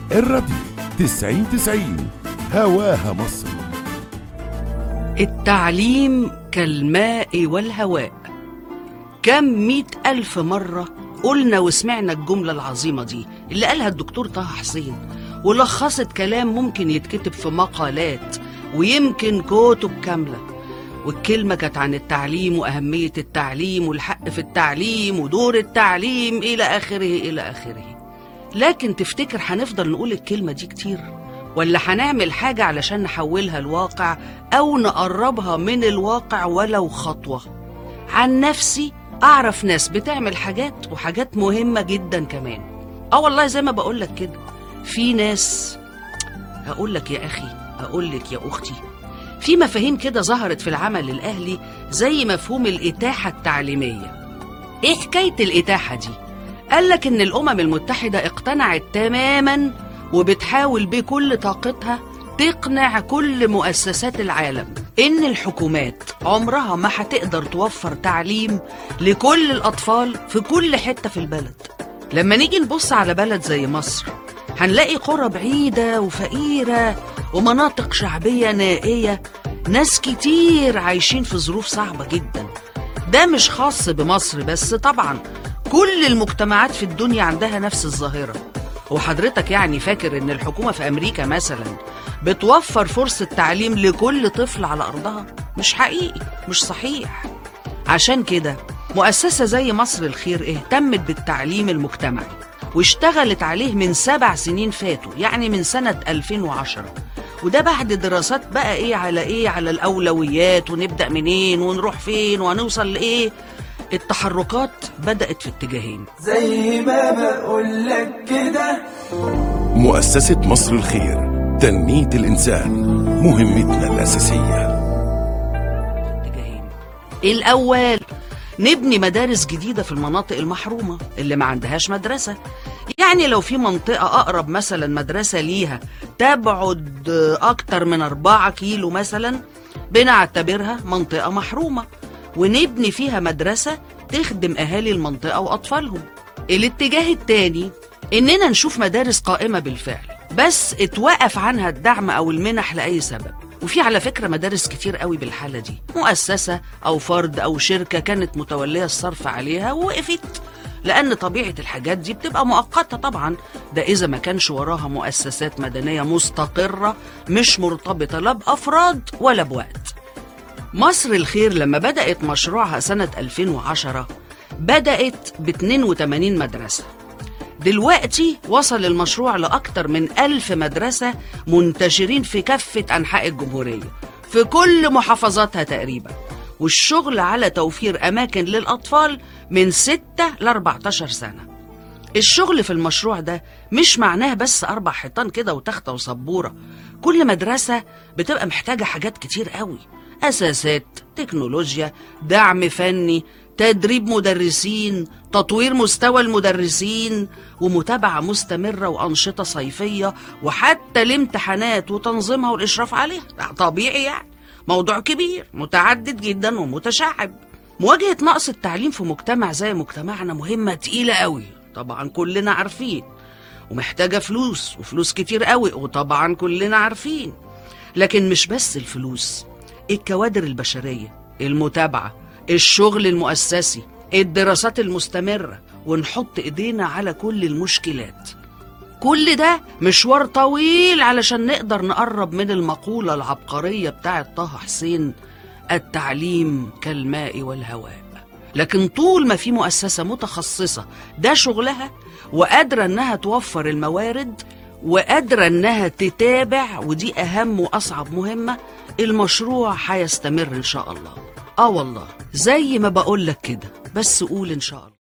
الراديو تسعين تسعين هواها مصر التعليم كالماء والهواء كم مئة ألف مرة قلنا وسمعنا الجملة العظيمة دي اللي قالها الدكتور طه حسين ولخصت كلام ممكن يتكتب في مقالات ويمكن كتب كاملة والكلمة كانت عن التعليم وأهمية التعليم والحق في التعليم ودور التعليم إلى آخره إلى آخره لكن تفتكر هنفضل نقول الكلمة دي كتير ولا هنعمل حاجة علشان نحولها الواقع أو نقربها من الواقع ولو خطوة عن نفسي أعرف ناس بتعمل حاجات وحاجات مهمة جدا كمان اه والله زي ما بقولك كده في ناس هقول لك يا أخي أقول لك يا أختي في مفاهيم كده ظهرت في العمل الأهلي زي مفهوم الإتاحة التعليمية إيه حكاية الإتاحة دي؟ قال لك إن الأمم المتحدة اقتنعت تماما وبتحاول بكل طاقتها تقنع كل مؤسسات العالم إن الحكومات عمرها ما هتقدر توفر تعليم لكل الأطفال في كل حتة في البلد لما نيجي نبص على بلد زي مصر هنلاقي قرى بعيدة وفقيرة ومناطق شعبية نائية ناس كتير عايشين في ظروف صعبة جدا ده مش خاص بمصر بس طبعا كل المجتمعات في الدنيا عندها نفس الظاهرة وحضرتك يعني فاكر ان الحكومة في امريكا مثلا بتوفر فرصة تعليم لكل طفل على ارضها مش حقيقي مش صحيح عشان كده مؤسسة زي مصر الخير اهتمت بالتعليم المجتمعي واشتغلت عليه من سبع سنين فاتوا يعني من سنة 2010 وده بعد دراسات بقى ايه على ايه على الأولويات ونبدأ منين ونروح فين وهنوصل لإيه التحركات بدأت في اتجاهين زي ما بقولك كده مؤسسة مصر الخير تنمية الإنسان مهمتنا الأساسية اتجاهين الأول نبني مدارس جديدة في المناطق المحرومة اللي ما عندهاش مدرسة يعني لو في منطقة أقرب مثلا مدرسة ليها تبعد أكتر من أربعة كيلو مثلا بنعتبرها منطقة محرومة ونبني فيها مدرسة تخدم أهالي المنطقة وأطفالهم الاتجاه التاني إننا نشوف مدارس قائمة بالفعل بس اتوقف عنها الدعم أو المنح لأي سبب وفي على فكرة مدارس كتير قوي بالحالة دي مؤسسة أو فرد أو شركة كانت متولية الصرف عليها ووقفت لأن طبيعة الحاجات دي بتبقى مؤقتة طبعا ده إذا ما كانش وراها مؤسسات مدنية مستقرة مش مرتبطة لا بأفراد ولا بوقت مصر الخير لما بدأت مشروعها سنة 2010 بدأت ب 82 مدرسة دلوقتي وصل المشروع لأكتر من ألف مدرسة منتشرين في كافة أنحاء الجمهورية في كل محافظاتها تقريبا والشغل على توفير أماكن للأطفال من 6 ل 14 سنة الشغل في المشروع ده مش معناه بس أربع حيطان كده وتختة وسبورة كل مدرسة بتبقى محتاجة حاجات كتير قوي أساسات تكنولوجيا دعم فني تدريب مدرسين تطوير مستوى المدرسين ومتابعة مستمرة وأنشطة صيفية وحتى الامتحانات وتنظيمها والإشراف عليها ده طبيعي يعني موضوع كبير متعدد جدا ومتشعب مواجهة نقص التعليم في مجتمع زي مجتمعنا مهمة تقيلة قوي طبعا كلنا عارفين ومحتاجة فلوس وفلوس كتير قوي وطبعا كلنا عارفين لكن مش بس الفلوس الكوادر البشرية المتابعة الشغل المؤسسي الدراسات المستمرة ونحط ايدينا على كل المشكلات كل ده مشوار طويل علشان نقدر نقرب من المقولة العبقرية بتاعت طه حسين التعليم كالماء والهواء لكن طول ما في مؤسسة متخصصة ده شغلها وقادرة انها توفر الموارد وقادرة انها تتابع ودي اهم واصعب مهمة المشروع هيستمر ان شاء الله اه والله زي ما بقولك كده بس قول ان شاء الله